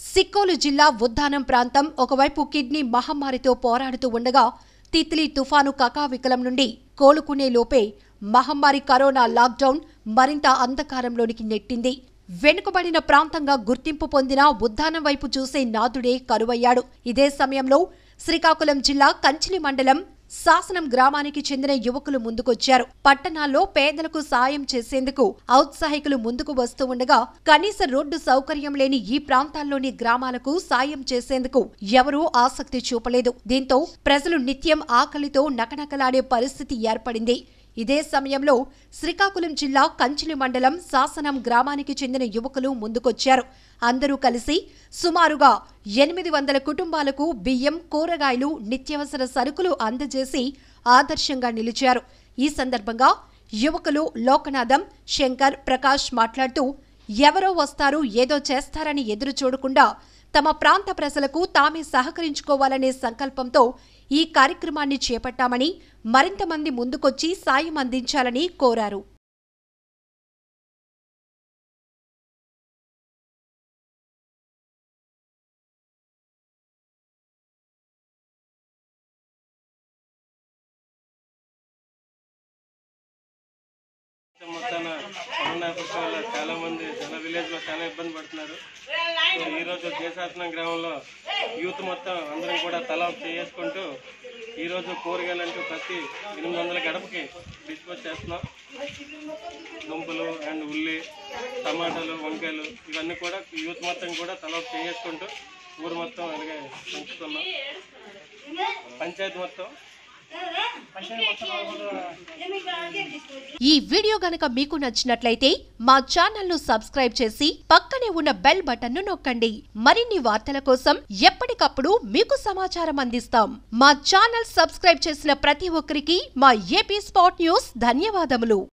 సిక్కోలు జిల్లా ఉద్దానం ప్రాంతం ఒకవైపు కిడ్నీ మహమ్మారితో పోరాడుతూ ఉండగా తిత్లీ తుఫాను కకావికలం నుండి కోలుకునే లోపే మహమ్మారి కరోనా లాక్డౌన్ మరింత అంధకారంలోనికి నెట్టింది వెనుకబడిన ప్రాంతంగా గుర్తింపు పొందిన ఉద్దానం వైపు చూసే నాదుడే కరువయ్యాడు ఇదే సమయంలో శ్రీకాకుళం జిల్లా కంచిలి మండలం శాసనం గ్రామానికి చెందిన యువకులు ముందుకొచ్చారు పట్టణాల్లో పేదలకు సాయం చేసేందుకు ఔత్సాహికులు ముందుకు వస్తూ ఉండగా కనీస రోడ్డు సౌకర్యం లేని ఈ ప్రాంతాల్లోని గ్రామాలకు సాయం చేసేందుకు ఎవరూ ఆసక్తి చూపలేదు దీంతో ప్రజలు నిత్యం ఆకలితో నకనకలాడే పరిస్థితి ఏర్పడింది ఇదే సమయంలో శ్రీకాకుళం జిల్లా కంచిలి మండలం శాసనం గ్రామానికి చెందిన యువకులు ముందుకొచ్చారు అందరూ కలిసి సుమారుగా ఎనిమిది వందల కుటుంబాలకు బియ్యం కూరగాయలు నిత్యావసర సరుకులు అందజేసి ఆదర్శంగా నిలిచారు ఈ సందర్భంగా యువకులు లోకనాథం శంకర్ ప్రకాష్ మాట్లాడుతూ ఎవరో వస్తారు ఏదో చేస్తారని ఎదురు చూడకుండా తమ ప్రాంత ప్రజలకు తామే సహకరించుకోవాలనే సంకల్పంతో ఈ కార్యక్రమాన్ని చేపట్టామని మరింత మంది ముందుకొచ్చి సాయం అందించాలని కోరారు మొత్తాన కరోనా ఎఫెక్ట్ వల్ల చాలా మంది చాలా విలేజ్ లో చాలా ఇబ్బంది పడుతున్నారు సో ఈ రోజు దేశాసనం గ్రామంలో యూత్ మొత్తం అందరం కూడా తల ఒక చేసుకుంటూ ఈ రోజు కూరగాయలు అంటూ ప్రతి ఎనిమిది వందల గడపకి డిస్పోజ్ చేస్తున్నాం దుంపలు అండ్ ఉల్లి టమాటాలు వంకాయలు ఇవన్నీ కూడా యూత్ మొత్తం కూడా తల ఒక చేసుకుంటూ ఊరు మొత్తం అలాగే పెంచుతున్నాం పంచాయతీ మొత్తం ఈ వీడియో గనక మీకు నచ్చినట్లయితే మా ఛానల్ ను సబ్స్క్రైబ్ చేసి పక్కనే ఉన్న బెల్ బటన్ ను నొక్కండి మరిన్ని వార్తల కోసం ఎప్పటికప్పుడు మీకు సమాచారం అందిస్తాం మా ఛానల్ సబ్స్క్రైబ్ చేసిన ప్రతి ఒక్కరికి మా ఏపీ స్పాట్ న్యూస్ ధన్యవాదములు